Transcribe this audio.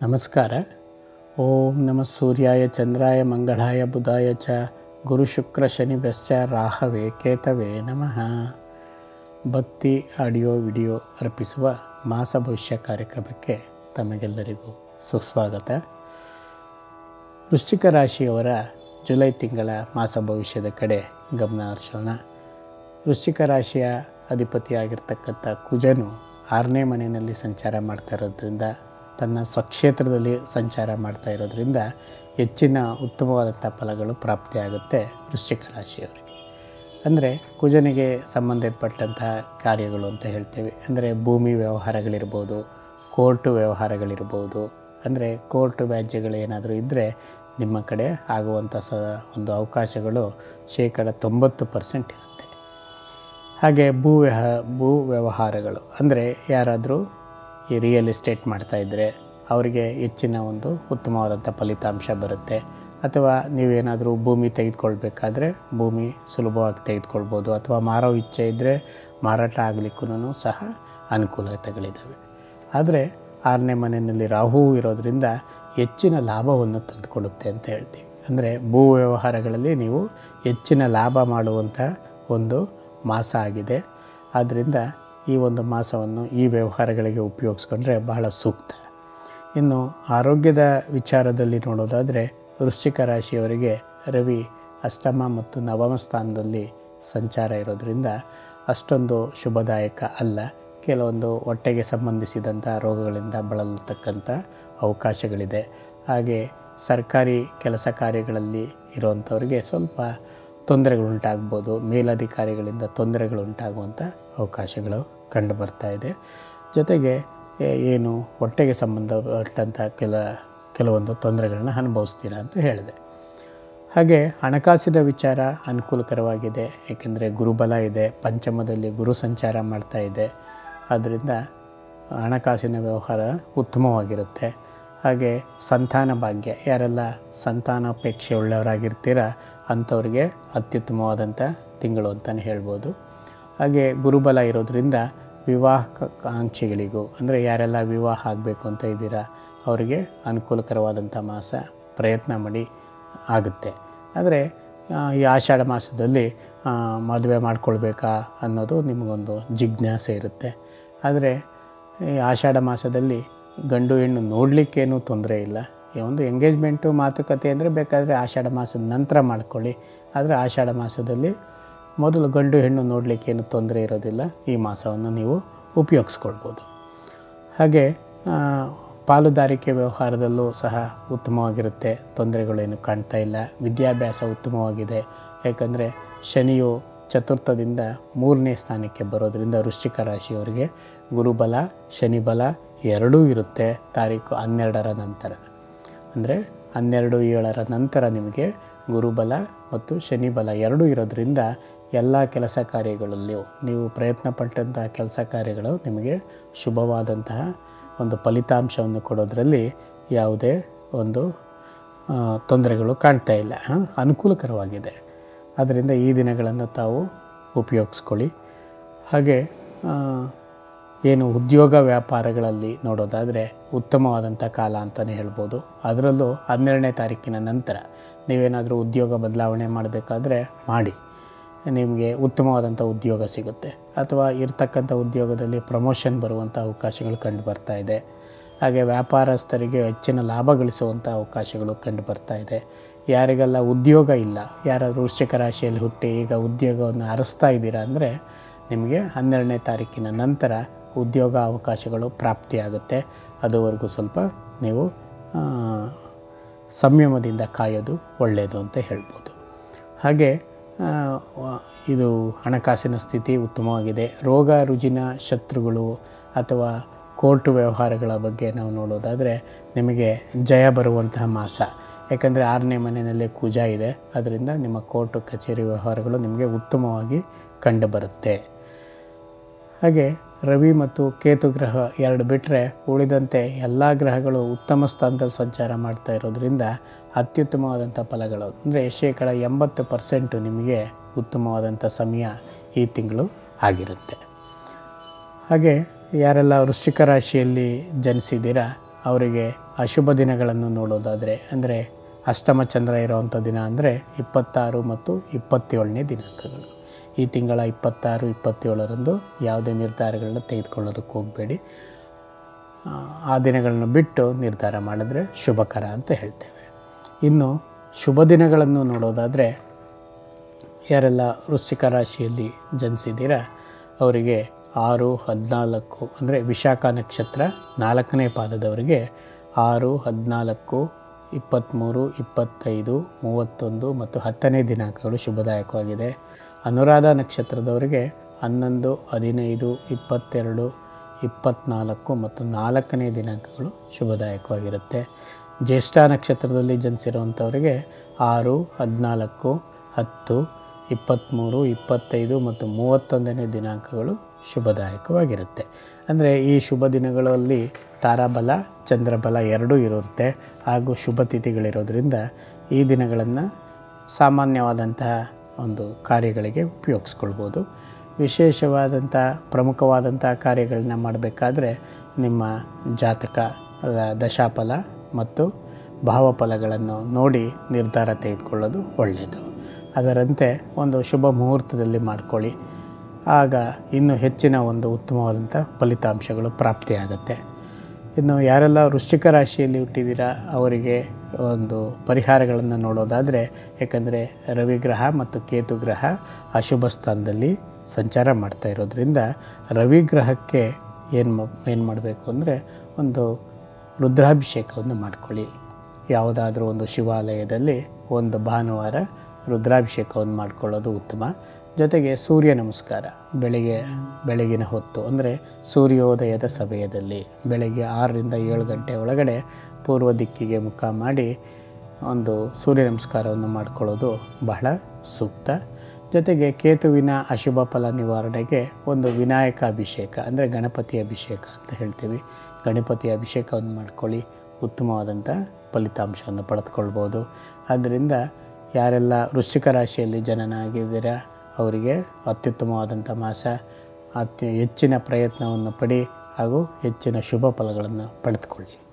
ನಮಸ್ಕಾರ ಓಂ ನಮಃ ಸೂರ್ಯಾಯ ಚಂದ್ರಾಯ ಮಂಗಳಾಯ ಬುಧಾಯ ಚ ಗುರು ಶುಕ್ರ ಶನಿಭ್ಯಶ್ಚ ರಾಹವೇ ಕೇತವೇ ನಮಃ ಭಕ್ತಿ ಆಡಿಯೋ ವಿಡಿಯೋ ಅರ್ಪಿಸುವ ಮಾಸ ಭವಿಷ್ಯ ಕಾರ್ಯಕ್ರಮಕ್ಕೆ ತಮಗೆಲ್ಲರಿಗೂ ಸುಸ್ವಾಗತ ವೃಶ್ಚಿಕ ರಾಶಿಯವರ ಜುಲೈ ತಿಂಗಳ ಮಾಸ ಭವಿಷ್ಯದ ಕಡೆ ಗಮನ ಹರಿಸೋಣ ವೃಶ್ಚಿಕ ರಾಶಿಯ ಅಧಿಪತಿಯಾಗಿರ್ತಕ್ಕಂಥ ಕುಜನು ಆರನೇ ಮನೆಯಲ್ಲಿ ಸಂಚಾರ ಮಾಡ್ತಾ ಇರೋದ್ರಿಂದ ತನ್ನ ಸ್ವಕ್ಷೇತ್ರದಲ್ಲಿ ಸಂಚಾರ ಮಾಡ್ತಾ ಇರೋದ್ರಿಂದ ಹೆಚ್ಚಿನ ಉತ್ತಮವಾದಂಥ ಫಲಗಳು ಪ್ರಾಪ್ತಿಯಾಗುತ್ತೆ ವೃಶ್ಚಿಕ ರಾಶಿಯವರಿಗೆ ಅಂದರೆ ಕುಜನಿಗೆ ಸಂಬಂಧಪಟ್ಟಂತಹ ಕಾರ್ಯಗಳು ಅಂತ ಹೇಳ್ತೇವೆ ಅಂದರೆ ಭೂಮಿ ವ್ಯವಹಾರಗಳಿರ್ಬೋದು ಕೋರ್ಟು ವ್ಯವಹಾರಗಳಿರ್ಬೋದು ಅಂದರೆ ಕೋರ್ಟ್ ವ್ಯಾಜ್ಯಗಳು ಏನಾದರೂ ಇದ್ದರೆ ನಿಮ್ಮ ಕಡೆ ಆಗುವಂಥ ಸ ಒಂದು ಅವಕಾಶಗಳು ಶೇಕಡ ತೊಂಬತ್ತು ಪರ್ಸೆಂಟ್ ಇರುತ್ತೆ ಹಾಗೆ ಭೂ ವ್ಯಹ ಭೂ ವ್ಯವಹಾರಗಳು ಅಂದರೆ ಯಾರಾದರೂ ಈ ರಿಯಲ್ ಎಸ್ಟೇಟ್ ಮಾಡ್ತಾಯಿದ್ರೆ ಅವರಿಗೆ ಹೆಚ್ಚಿನ ಒಂದು ಉತ್ತಮವಾದಂಥ ಫಲಿತಾಂಶ ಬರುತ್ತೆ ಅಥವಾ ನೀವೇನಾದರೂ ಭೂಮಿ ತೆಗೆದುಕೊಳ್ಬೇಕಾದ್ರೆ ಭೂಮಿ ಸುಲಭವಾಗಿ ತೆಗೆದುಕೊಳ್ಬೋದು ಅಥವಾ ಮಾರೋ ಇಚ್ಛೆ ಇದ್ದರೆ ಮಾರಾಟ ಆಗಲಿಕ್ಕೂ ಸಹ ಅನುಕೂಲತೆಗಳಿದ್ದಾವೆ ಆದರೆ ಆರನೇ ಮನೆಯಲ್ಲಿ ರಾಹು ಇರೋದರಿಂದ ಹೆಚ್ಚಿನ ಲಾಭವನ್ನು ತಂದುಕೊಡುತ್ತೆ ಅಂತ ಹೇಳ್ತೀವಿ ಅಂದರೆ ಭೂ ವ್ಯವಹಾರಗಳಲ್ಲಿ ನೀವು ಹೆಚ್ಚಿನ ಲಾಭ ಮಾಡುವಂಥ ಒಂದು ಮಾಸ ಆಗಿದೆ ಆದ್ದರಿಂದ ಈ ಒಂದು ಮಾಸವನ್ನು ಈ ವ್ಯವಹಾರಗಳಿಗೆ ಉಪಯೋಗಿಸ್ಕೊಂಡ್ರೆ ಬಹಳ ಸೂಕ್ತ ಇನ್ನು ಆರೋಗ್ಯದ ವಿಚಾರದಲ್ಲಿ ನೋಡೋದಾದರೆ ವೃಶ್ಚಿಕ ರಾಶಿಯವರಿಗೆ ರವಿ ಅಷ್ಟಮ ಮತ್ತು ನವಮ ಸ್ಥಾನದಲ್ಲಿ ಸಂಚಾರ ಇರೋದರಿಂದ ಅಷ್ಟೊಂದು ಶುಭದಾಯಕ ಅಲ್ಲ ಕೆಲವೊಂದು ಹೊಟ್ಟೆಗೆ ಸಂಬಂಧಿಸಿದಂಥ ರೋಗಗಳಿಂದ ಬಳಲತಕ್ಕಂಥ ಅವಕಾಶಗಳಿದೆ ಹಾಗೆ ಸರ್ಕಾರಿ ಕೆಲಸ ಕಾರ್ಯಗಳಲ್ಲಿ ಇರುವಂಥವ್ರಿಗೆ ಸ್ವಲ್ಪ ತೊಂದರೆಗಳುಂಟಾಗ್ಬೋದು ಮೇಲಧಿಕಾರಿಗಳಿಂದ ತೊಂದರೆಗಳುಂಟಾಗುವಂಥ ಅವಕಾಶಗಳು ಕಂಡು ಬರ್ತಾ ಇದೆ ಜೊತೆಗೆ ಏ- ಏನು ಹೊಟ್ಟೆಗೆ ಸಂಬಂಧಪಟ್ಟಂಥ ಕೆಲ ಕೆಲವೊಂದು ತೊಂದರೆಗಳನ್ನ ಅನುಭವಿಸ್ತೀರಾ ಅಂತ ಹೇಳಿದೆ ಹಾಗೆ ಹಣಕಾಸಿನ ವಿಚಾರ ಅನುಕೂಲಕರವಾಗಿದೆ ಏಕೆಂದರೆ ಗುರುಬಲ ಇದೆ ಪಂಚಮದಲ್ಲಿ ಗುರು ಸಂಚಾರ ಮಾಡ್ತಾ ಇದೆ ಆದ್ದರಿಂದ ಹಣಕಾಸಿನ ವ್ಯವಹಾರ ಉತ್ತಮವಾಗಿರುತ್ತೆ ಹಾಗೆ ಸಂತಾನ ಭಾಗ್ಯ ಯಾರೆಲ್ಲ ಸಂತಾನಾಪೇಕ್ಷೆ ಉಳ್ಳವರಾಗಿರ್ತೀರ ಅಂಥವ್ರಿಗೆ ಅತ್ಯುತ್ತಮವಾದಂಥ ತಿಂಗಳು ಅಂತಲೇ ಹೇಳ್ಬೋದು ಹಾಗೆ ಗುರುಬಲ ಇರೋದ್ರಿಂದ ವಿವಾಹ ಕಾಂಕ್ಷಿಗಳಿಗೂ ಅಂದರೆ ಯಾರೆಲ್ಲ ವಿವಾಹ ಆಗಬೇಕು ಅಂತ ಇದ್ದೀರಾ ಅವರಿಗೆ ಅನುಕೂಲಕರವಾದಂಥ ಮಾಸ ಪ್ರಯತ್ನ ಮಾಡಿ ಆಗುತ್ತೆ ಆದರೆ ಆ, ಈ ಆಷಾಢ ಮಾಸದಲ್ಲಿ ಆ, ಮದುವೆ ಮಾಡ್ಕೊಳ್ಬೇಕಾ ಅನ್ನೋದು ನಿಮಗೊಂದು ಜಿಜ್ಞಾಸೆ ಇರುತ್ತೆ ಆದರೆ ಈ ಆಷಾಢ ಮಾಸದಲ್ಲಿ ಗಂಡು ಹೆಣ್ಣು ನೋಡಲಿಕ್ಕೇನೂ ತೊಂದರೆ ಇಲ್ಲ ಈ ಒಂದು ಎಂಗೇಜ್ಮೆಂಟು ಮಾತುಕತೆ ಅಂದರೆ ಬೇಕಾದರೆ ಆಷಾಢ ಮಾಸದ ನಂತರ ಮಾಡ್ಕೊಳ್ಳಿ ಆದರೆ ಆಷಾಢ ಮಾಸದಲ್ಲಿ ಮೊದಲು ಗಂಡು ಹೆಣ್ಣು ನೋಡಲಿಕ್ಕೇನು ತೊಂದರೆ ಇರೋದಿಲ್ಲ ಈ ಮಾಸವನ್ನು ನೀವು ಉಪಯೋಗಿಸ್ಕೊಳ್ಬೋದು ಹಾಗೆ ಆ, ಪಾಲುದಾರಿಕೆ ವ್ಯವಹಾರದಲ್ಲೂ ಸಹ ಉತ್ತಮವಾಗಿರುತ್ತೆ ತೊಂದರೆಗಳೇನು ಕಾಣ್ತಾ ಇಲ್ಲ ವಿದ್ಯಾಭ್ಯಾಸ ಉತ್ತಮವಾಗಿದೆ ಯಾಕಂದರೆ ಶನಿಯು ಚತುರ್ಥದಿಂದ ಮೂರನೇ ಸ್ಥಾನಕ್ಕೆ ಬರೋದರಿಂದ ವೃಶ್ಚಿಕ ರಾಶಿಯವರಿಗೆ ಗುರುಬಲ ಶನಿಬಲ ಎರಡೂ ಇರುತ್ತೆ ತಾರೀಕು ಹನ್ನೆರಡರ ನಂತರ ಅಂದರೆ ಹನ್ನೆರಡು ಏಳರ ನಂತರ ನಿಮಗೆ ಗುರುಬಲ ಮತ್ತು ಶನಿಬಲ ಎರಡೂ ಇರೋದ್ರಿಂದ ಎಲ್ಲ ಕೆಲಸ ಕಾರ್ಯಗಳಲ್ಲಿಯೂ ನೀವು ಪ್ರಯತ್ನ ಪಟ್ಟಂತಹ ಕೆಲಸ ಕಾರ್ಯಗಳು ನಿಮಗೆ ಶುಭವಾದಂತಹ ಒಂದು ಫಲಿತಾಂಶವನ್ನು ಕೊಡೋದರಲ್ಲಿ ಯಾವುದೇ ಒಂದು ಆ, ತೊಂದರೆಗಳು ಕಾಣ್ತಾ ಇಲ್ಲ ಆ, ಅನುಕೂಲಕರವಾಗಿದೆ ಆದ್ದರಿಂದ ಈ ದಿನಗಳನ್ನು ತಾವು ಉಪಯೋಗಿಸ್ಕೊಳ್ಳಿ ಹಾಗೆ ಆ, ಏನು ಉದ್ಯೋಗ ವ್ಯಾಪಾರಗಳಲ್ಲಿ ನೋಡೋದಾದರೆ ಉತ್ತಮವಾದಂಥ ಕಾಲ ಅಂತಲೇ ಹೇಳ್ಬೋದು ಅದರಲ್ಲೂ ಹನ್ನೆರಡನೇ ತಾರೀಕಿನ ನಂತರ ನೀವೇನಾದರೂ ಉದ್ಯೋಗ ಬದಲಾವಣೆ ಮಾಡಬೇಕಾದ್ರೆ ಮಾಡಿ ನಿಮಗೆ ಉತ್ತಮವಾದಂಥ ಉದ್ಯೋಗ ಸಿಗುತ್ತೆ ಅಥವಾ ಇರ್ತಕ್ಕಂಥ ಉದ್ಯೋಗದಲ್ಲಿ ಪ್ರಮೋಷನ್ ಬರುವಂಥ ಅವಕಾಶಗಳು ಕಂಡು ಬರ್ತಾ ಇದೆ ಹಾಗೆ ವ್ಯಾಪಾರಸ್ಥರಿಗೆ ಹೆಚ್ಚಿನ ಲಾಭ ಗಳಿಸುವಂಥ ಅವಕಾಶಗಳು ಕಂಡು ಬರ್ತಾ ಇದೆ ಯಾರಿಗೆಲ್ಲ ಉದ್ಯೋಗ ಇಲ್ಲ ಯಾರಾದರೂ ವೃಶ್ಚಿಕ ರಾಶಿಯಲ್ಲಿ ಹುಟ್ಟಿ ಈಗ ಉದ್ಯೋಗವನ್ನು ಅರಸ್ತಾ ಇದ್ದೀರಾ ಅಂದರೆ ನಿಮಗೆ ಹನ್ನೆರಡನೇ ತಾರೀಕಿನ ನಂತರ ಉದ್ಯೋಗ ಅವಕಾಶಗಳು ಪ್ರಾಪ್ತಿಯಾಗುತ್ತೆ ಅದುವರೆಗೂ ಸ್ವಲ್ಪ ನೀವು ಆ, ಸಂಯಮದಿಂದ ಕಾಯೋದು ಒಳ್ಳೆಯದು ಅಂತ ಹೇಳ್ಬೋದು ಹಾಗೆ ಆ, ವ- ಇದು ಹಣಕಾಸಿನ ಸ್ಥಿತಿ ಉತ್ತಮವಾಗಿದೆ ರೋಗ ರುಜಿನ ಶತ್ರುಗಳು ಅಥವಾ ಕೋರ್ಟು ವ್ಯವಹಾರಗಳ ಬಗ್ಗೆ ನಾವು ನೋಡೋದಾದರೆ ನಿಮಗೆ ಜಯ ಬರುವಂತಹ ಮಾಸ ಯಾಕಂದರೆ ಆರನೇ ಮನೆಯಲ್ಲೇ ಕುಜ ಇದೆ ಅದರಿಂದ ನಿಮ್ಮ ಕೋರ್ಟು ಕಚೇರಿ ವ್ಯವಹಾರಗಳು ನಿಮಗೆ ಉತ್ತಮವಾಗಿ ಕಂಡುಬರುತ್ತೆ ಹಾಗೆ ರವಿ ಮತ್ತು ಕೇತು ಗ್ರಹ ಎರಡು ಬಿಟ್ಟರೆ ಉಳಿದಂತೆ ಎಲ್ಲ ಗ್ರಹಗಳು ಉತ್ತಮ ಸ್ಥಾನದಲ್ಲಿ ಸಂಚಾರ ಮಾಡ್ತಾ ಇರೋದ್ರಿಂದ ಅತ್ಯುತ್ತಮವಾದಂಥ ಫಲಗಳು ಅಂದರೆ ಶೇಕಡ ಎಂಬತ್ತು ಪರ್ಸೆಂಟು ನಿಮಗೆ ಉತ್ತಮವಾದಂಥ ಸಮಯ ಈ ತಿಂಗಳು ಆಗಿರುತ್ತೆ ಹಾಗೆ ಯಾರೆಲ್ಲ ವೃಶ್ಚಿಕ ರಾಶಿಯಲ್ಲಿ ಜನಿಸಿದ್ದೀರಾ ಅವರಿಗೆ ಅಶುಭ ದಿನಗಳನ್ನು ನೋಡೋದಾದರೆ ಅಂದರೆ ಅಷ್ಟಮ ಚಂದ್ರ ಇರುವಂಥ ದಿನ ಅಂದರೆ ಇಪ್ಪತ್ತಾರು ಮತ್ತು ಇಪ್ಪತ್ತೇಳನೇ ದಿನಾಂಕಗಳು ಈ ತಿಂಗಳ ಇಪ್ಪತ್ತಾರು ಇಪ್ಪತ್ತೇಳರಂದು ಯಾವುದೇ ನಿರ್ಧಾರಗಳನ್ನ ತೆಗೆದುಕೊಳ್ಳೋದಕ್ಕೆ ಹೋಗಬೇಡಿ ಆ, ಆ ದಿನಗಳನ್ನು ಬಿಟ್ಟು ನಿರ್ಧಾರ ಮಾಡಿದ್ರೆ ಶುಭಕರ ಅಂತ ಹೇಳ್ತೇವೆ ಇನ್ನು ಶುಭ ದಿನಗಳನ್ನು ನೋಡೋದಾದರೆ ಯಾರೆಲ್ಲ ವೃಶ್ಚಿಕ ರಾಶಿಯಲ್ಲಿ ಜನಿಸಿದ್ದೀರ ಅವರಿಗೆ ಆರು ಹದಿನಾಲ್ಕು ಅಂದರೆ ವಿಶಾಖ ನಕ್ಷತ್ರ ನಾಲ್ಕನೇ ಪಾದದವರಿಗೆ ಆರು ಹದಿನಾಲ್ಕು ಇಪ್ಪತ್ತ್ಮೂರು ಇಪ್ಪತ್ತೈದು ಮೂವತ್ತೊಂದು ಮತ್ತು ಹತ್ತನೇ ದಿನಾಂಕಗಳು ಶುಭದಾಯಕವಾಗಿದೆ ಅನುರಾಧ ನಕ್ಷತ್ರದವರಿಗೆ ಹನ್ನೊಂದು ಹದಿನೈದು ಇಪ್ಪತ್ತೆರಡು ಇಪ್ಪತ್ತ್ನಾಲ್ಕು ಮತ್ತು ನಾಲ್ಕನೇ ದಿನಾಂಕಗಳು ಶುಭದಾಯಕವಾಗಿರುತ್ತೆ ಜ್ಯೇಷ್ಠ ನಕ್ಷತ್ರದಲ್ಲಿ ಜನಿಸಿರುವಂಥವರಿಗೆ ಆರು ಹದಿನಾಲ್ಕು ಹತ್ತು ಇಪ್ಪತ್ತ್ಮೂರು ಇಪ್ಪತ್ತೈದು ಮತ್ತು ಮೂವತ್ತೊಂದನೇ ದಿನಾಂಕಗಳು ಶುಭದಾಯಕವಾಗಿರುತ್ತೆ ಅಂದರೆ ಈ ಶುಭ ದಿನಗಳಲ್ಲಿ ತಾರಾಬಲ ಚಂದ್ರಬಲ ಎರಡೂ ಇರುತ್ತೆ ಹಾಗೂ ಶುಭ ತಿಥಿಗಳಿರೋದ್ರಿಂದ ಈ ದಿನಗಳನ್ನು ಸಾಮಾನ್ಯವಾದಂತಹ ಒಂದು ಕಾರ್ಯಗಳಿಗೆ ಉಪಯೋಗಿಸ್ಕೊಳ್ಬೋದು ವಿಶೇಷವಾದಂಥ ಪ್ರಮುಖವಾದಂಥ ಕಾರ್ಯಗಳನ್ನ ಮಾಡಬೇಕಾದ್ರೆ ನಿಮ್ಮ ಜಾತಕ ಅದ ದಶಾಫಲ ಮತ್ತು ಭಾವಫಲಗಳನ್ನು ನೋಡಿ ನಿರ್ಧಾರ ತೆಗೆದುಕೊಳ್ಳೋದು ಒಳ್ಳೆಯದು ಅದರಂತೆ ಒಂದು ಶುಭ ಮುಹೂರ್ತದಲ್ಲಿ ಮಾಡ್ಕೊಳ್ಳಿ ಆಗ ಇನ್ನೂ ಹೆಚ್ಚಿನ ಒಂದು ಉತ್ತಮವಾದಂಥ ಫಲಿತಾಂಶಗಳು ಪ್ರಾಪ್ತಿಯಾಗತ್ತೆ ಇನ್ನು ಯಾರೆಲ್ಲ ವೃಶ್ಚಿಕ ರಾಶಿಯಲ್ಲಿ ಹುಟ್ಟಿದ್ದೀರಾ ಅವರಿಗೆ ಒಂದು ಪರಿಹಾರಗಳನ್ನು ನೋಡೋದಾದರೆ ಯಾಕಂದರೆ ರವಿಗ್ರಹ ಮತ್ತು ಕೇತು ಗ್ರಹ ಅಶುಭ ಸ್ಥಾನದಲ್ಲಿ ಸಂಚಾರ ಮಾಡ್ತಾ ಇರೋದ್ರಿಂದ ರವಿಗ್ರಹಕ್ಕೆ ಏನು ಏನು ಮಾಡಬೇಕು ಅಂದರೆ ಒಂದು ರುದ್ರಾಭಿಷೇಕವನ್ನು ಮಾಡ್ಕೊಳ್ಳಿ ಯಾವುದಾದ್ರೂ ಒಂದು ಶಿವಾಲಯದಲ್ಲಿ ಒಂದು ಭಾನುವಾರ ರುದ್ರಾಭಿಷೇಕವನ್ನು ಮಾಡ್ಕೊಳ್ಳೋದು ಉತ್ತಮ ಜೊತೆಗೆ ಸೂರ್ಯ ನಮಸ್ಕಾರ ಬೆಳಿಗ್ಗೆ ಬೆಳಗಿನ ಹೊತ್ತು ಅಂದರೆ ಸೂರ್ಯೋದಯದ ಸಮಯದಲ್ಲಿ ಬೆಳಗ್ಗೆ ಆರರಿಂದ ಏಳು ಗಂಟೆ ಒಳಗಡೆ ಪೂರ್ವ ದಿಕ್ಕಿಗೆ ಮುಖ ಮಾಡಿ ಒಂದು ಸೂರ್ಯ ನಮಸ್ಕಾರವನ್ನು ಮಾಡಿಕೊಳ್ಳೋದು ಬಹಳ ಸೂಕ್ತ ಜೊತೆಗೆ ಕೇತುವಿನ ಅಶುಭ ಫಲ ನಿವಾರಣೆಗೆ ಒಂದು ವಿನಾಯಕ ಅಭಿಷೇಕ ಅಂದರೆ ಗಣಪತಿ ಅಭಿಷೇಕ ಅಂತ ಹೇಳ್ತೀವಿ ಗಣಪತಿ ಅಭಿಷೇಕವನ್ನು ಮಾಡ್ಕೊಳ್ಳಿ ಉತ್ತಮವಾದಂಥ ಫಲಿತಾಂಶವನ್ನು ಪಡೆದುಕೊಳ್ಬೋದು ಆದ್ದರಿಂದ ಯಾರೆಲ್ಲ ವೃಶ್ಚಿಕ ರಾಶಿಯಲ್ಲಿ ಜನನ ಆಗಿದ್ದೀರಾ ಅವರಿಗೆ ಅತ್ಯುತ್ತಮವಾದಂಥ ಮಾಸ ಅತ್ಯ ಹೆಚ್ಚಿನ ಪ್ರಯತ್ನವನ್ನು ಪಡಿ ಹಾಗೂ ಹೆಚ್ಚಿನ ಶುಭ ಫಲಗಳನ್ನು ಪಡೆದುಕೊಳ್ಳಿ